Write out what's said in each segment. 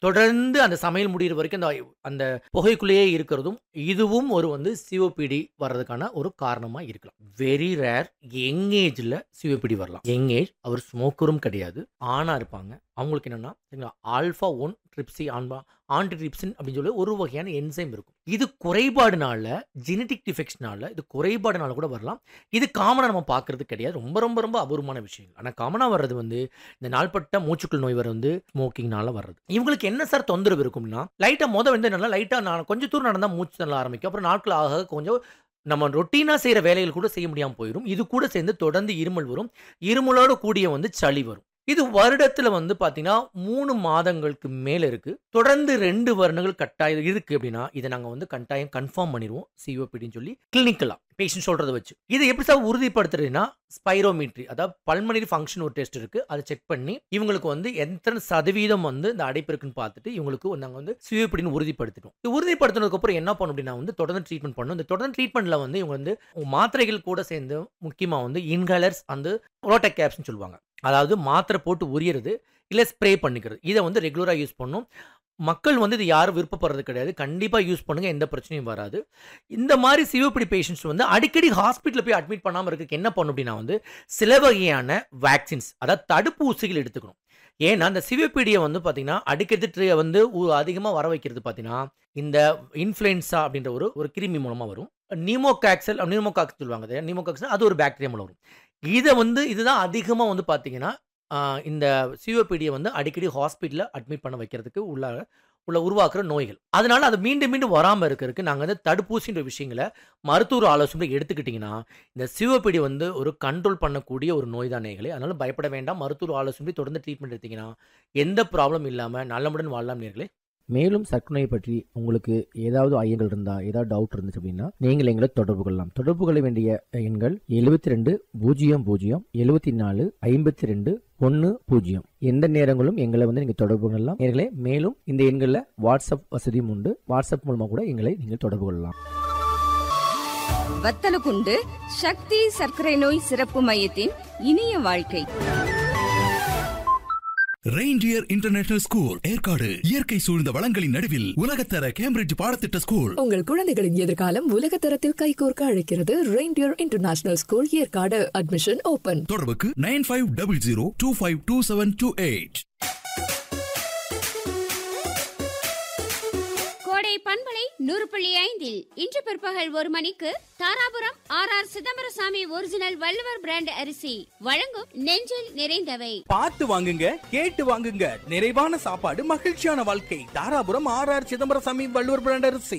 தொடர்ந்து அந்த சமையல் முடியிற வரைக்கும் அந்த அந்த புகைக்குள்ளேயே இருக்கிறதும் இதுவும் ஒரு வந்து சிஓபிடி வர்றதுக்கான ஒரு காரணமா இருக்கலாம் வெரி ரேர் யங் ஏஜ்ல சிஓபிடி வரலாம் யங் ஏஜ் அவர் ஸ்மோக்கரும் கிடையாது ஆணா இருப்பாங்க அவங்களுக்கு என்னன்னா சரிங்களா ஆல்ஃபா ஒன் ட்ரிப்சி ஆன்பா ஆன்டிட்ரிப்சின் அப்படின்னு சொல்லி ஒரு வகையான என்சைம் இருக்கும் இது குறைபாடுனால ஜெனட்டிக் டிஃபெக்ஷனால இது குறைபாடுனால கூட வரலாம் இது காமனாக நம்ம பார்க்கறது கிடையாது ரொம்ப ரொம்ப ரொம்ப அபூர்வமான விஷயங்கள் ஆனால் காமனாக வர்றது வந்து இந்த நாள்பட்ட மூச்சுக்குள் நோய் வர வந்து ஸ்மோக்கிங்னால வர்றது இவங்களுக்கு என்ன சார் தொந்தரவு இருக்கும்னா லைட்டாக மொத வந்து நல்லா லைட்டாக நான் கொஞ்சம் தூரம் நடந்தால் மூச்சு நல்லா ஆரம்பிக்கும் அப்புறம் நாட்கள் ஆக ஆக கொஞ்சம் நம்ம ரொட்டீனாக செய்கிற வேலைகள் கூட செய்ய முடியாமல் போயிடும் இது கூட சேர்ந்து தொடர்ந்து இருமல் வரும் இருமலோடு கூடிய வந்து சளி வரும் இது வருடத்துல வந்து பாத்தீங்கன்னா மூணு மாதங்களுக்கு மேல இருக்கு தொடர்ந்து ரெண்டு வருடங்கள் கட்டாயம் இருக்கு அப்படின்னா இதை நாங்க வந்து கட்டாயம் கன்ஃபார்ம் பண்ணிடுவோம் சிஓபிடின்னு சொல்லி கிளினிக்கலா பேஷண்ட் சொல்றதை வச்சு இதை எப்படி சார் உறுதிப்படுத்துறதுன்னா ஸ்பைரோமீட்ரி அதாவது பல்மனரி ஃபங்க்ஷன் ஒரு டெஸ்ட் இருக்கு அதை செக் பண்ணி இவங்களுக்கு வந்து எத்தனை சதவீதம் வந்து இந்த அடைப்பு இருக்குன்னு பார்த்துட்டு இவங்களுக்கு நாங்கள் வந்து சிஓபிடின்னு உறுதிப்படுத்திட்டோம் இது உறுதிப்படுத்தினதுக்கு அப்புறம் என்ன பண்ணும் அப்படின்னா வந்து தொடர்ந்து ட்ரீட்மெண்ட் பண்ணும் இந்த தொடர்ந்து ட்ரீட்மெண்ட்ல வந்து இவங்க வந்து மாத்திரைகள் கூட சேர்ந்து முக்கியமா வந்து இன்ஹேலர்ஸ் வந்து ரோட்டக் கேப்ஸ்னு சொல்லுவாங்க அதாவது மாத்திரை போட்டு உரியறது இல்லை ஸ்ப்ரே பண்ணிக்கிறது இதை வந்து ரெகுலராக யூஸ் பண்ணும் மக்கள் வந்து இது யாரும் விருப்பப்படுறது கிடையாது கண்டிப்பாக யூஸ் பண்ணுங்க எந்த பிரச்சனையும் வராது இந்த மாதிரி சிவப்பிடி பேஷண்ட்ஸ் வந்து அடிக்கடி ஹாஸ்பிட்டலில் போய் அட்மிட் பண்ணாமல் இருக்க என்ன பண்ணும் அப்படின்னா வந்து சில வகையான வேக்சின்ஸ் அதாவது தடுப்பூசிகள் எடுத்துக்கணும் ஏன்னா இந்த சிவப்பிடியை வந்து பார்த்தீங்கன்னா அடிக்கடி வந்து அதிகமாக வர வைக்கிறது பார்த்தீங்கன்னா இந்த இன்ஃப்ளூயன்ஸா அப்படின்ற ஒரு ஒரு கிருமி மூலமாக வரும் நீமோகாக்சல் நீமோகாக்ஸ் சொல்லுவாங்க நீமோகாக்சல் அது ஒரு பாக்டீரியா மூலம் வரும் இதை வந்து இதுதான் அதிகமாக வந்து பார்த்தீங்கன்னா இந்த சிஓபிடியை வந்து அடிக்கடி ஹாஸ்பிட்டலில் அட்மிட் பண்ண வைக்கிறதுக்கு உள்ள உள்ள உருவாக்குற நோய்கள் அதனால அது மீண்டும் மீண்டும் வராமல் இருக்கிறதுக்கு நாங்கள் வந்து தடுப்பூசின்ற விஷயங்களை மருத்துவ ஆலோசனை எடுத்துக்கிட்டிங்கன்னா இந்த சிஓபிடி வந்து ஒரு கண்ட்ரோல் பண்ணக்கூடிய ஒரு நோய் தான் நேர்களே அதனால பயப்பட வேண்டாம் மருத்துவ ஆலோசனை தொடர்ந்து ட்ரீட்மெண்ட் எடுத்தீங்கன்னா எந்த ப்ராப்ளம் இல்லாமல் நல்லமுடன் வாழலாம் நேர்களே மேலும் சர்க்கரை பற்றி உங்களுக்கு ஏதாவது ஐயங்கள் இருந்தா ஏதாவது டவுட் இருந்துச்சு அப்படின்னா நீங்கள் எங்களை தொடர்பு கொள்ளலாம் தொடர்பு கொள்ள வேண்டிய எண்கள் எழுபத்தி ரெண்டு பூஜ்ஜியம் பூஜ்ஜியம் எழுபத்தி நாலு ஐம்பத்தி ரெண்டு ஒன்று பூஜ்ஜியம் எந்த நேரங்களும் எங்களை வந்து நீங்கள் தொடர்பு கொள்ளலாம் நேர்களே மேலும் இந்த எண்களில் வாட்ஸ்அப் வசதியும் உண்டு வாட்ஸ்அப் மூலமாக கூட எங்களை நீங்கள் தொடர்பு கொள்ளலாம் வத்தலகுண்டு சக்தி சர்க்கரை நோய் சிறப்பு மையத்தின் இனிய வாழ்க்கை ரெயின்டியர் இன்டர்நேஷனல் ஸ்கூல் ஏற்காடு இயற்கை சூழ்ந்த வளங்களின் நடுவில் உலகத்தர கேம்பிரிட்ஜ் பாடத்திட்ட ஸ்கூல் உங்கள் குழந்தைகளின் எதிர்காலம் உலக தரத்தில் கைகோர்க்க அழைக்கிறது reindeer international school Yercaud admission open தொடர்புக்கு nine five double zero two five two seven two eight கோடை பண்பலை நூறு புள்ளி ஐந்தில் இன்று பிற்பகல் ஒரு மணிக்கு Dharapuram R R Chidambarasamy original Valluvar brand அரிசி வழங்கும் நெஞ்சில் நிறைந்தவை பார்த்து வாங்குங்க கேட்டு வாங்குங்க நிறைவான சாப்பாடு மகிழ்ச்சியான வாழ்க்கை Dharapuram R R Chidambarasamy Valluvar brand அரிசி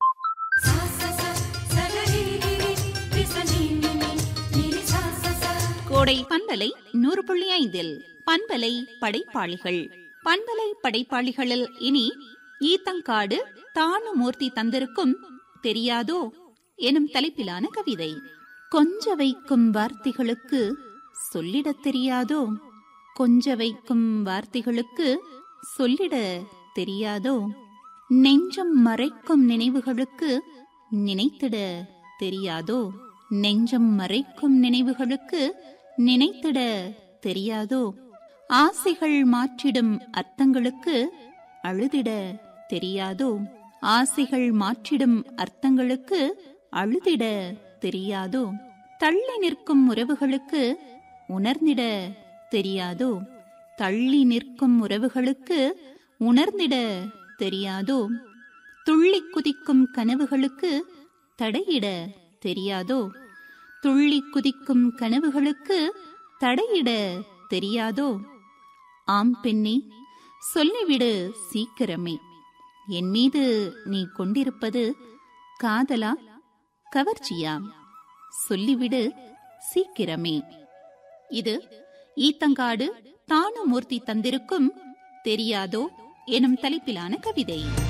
கோடை பண்பலை நூறு புள்ளி ஐந்தில் பண்பலை படைப்பாளிகள் பண்பலை படைப்பாளிகளில் இனி ஈத்தங்காடு தானுமூர்த்தி தந்திருக்கும் தெரியாதோ எனும் தலைப்பிலான கவிதை கொஞ்ச வைக்கும் வார்த்தைகளுக்கு சொல்லிடத் தெரியாதோ கொஞ்ச வைக்கும் வார்த்தைகளுக்கு சொல்லிட தெரியாதோ நெஞ்சம் மறைக்கும் நினைவுகளுக்கு நினைத்திட தெரியாதோ நெஞ்சம் மறைக்கும் நினைவுகளுக்கு நினைத்திட தெரியாதோ ஆசைகள் மாற்றிடும் அர்த்தங்களுக்கு அழுதிட தெரியாதோ ஆசைகள் மாற்றிடும் அர்த்தங்களுக்கு அழுதிட தெரியாதோ தள்ளி நிற்கும் உறவுகளுக்கு உணர்ந்திட தெரியாதோ தள்ளி நிற்கும் உறவுகளுக்கு உணர்ந்திட தெரியாதோ துள்ளி குதிக்கும் கனவுகளுக்கு தடையிட தெரியாதோ துள்ளி குதிக்கும் கனவுகளுக்கு தடையிட தெரியாதோ ஆம் பெண்ணே சொல்லிவிடு சீக்கிரமே என் மீது நீ கொண்டிருப்பது காதலா கவர்ச்சியா சொல்லிவிடு சீக்கிரமே இது ஈத்தங்காடு தானுமூர்த்தி தந்திருக்கும் தெரியாதோ எனும் தலைப்பிலான கவிதை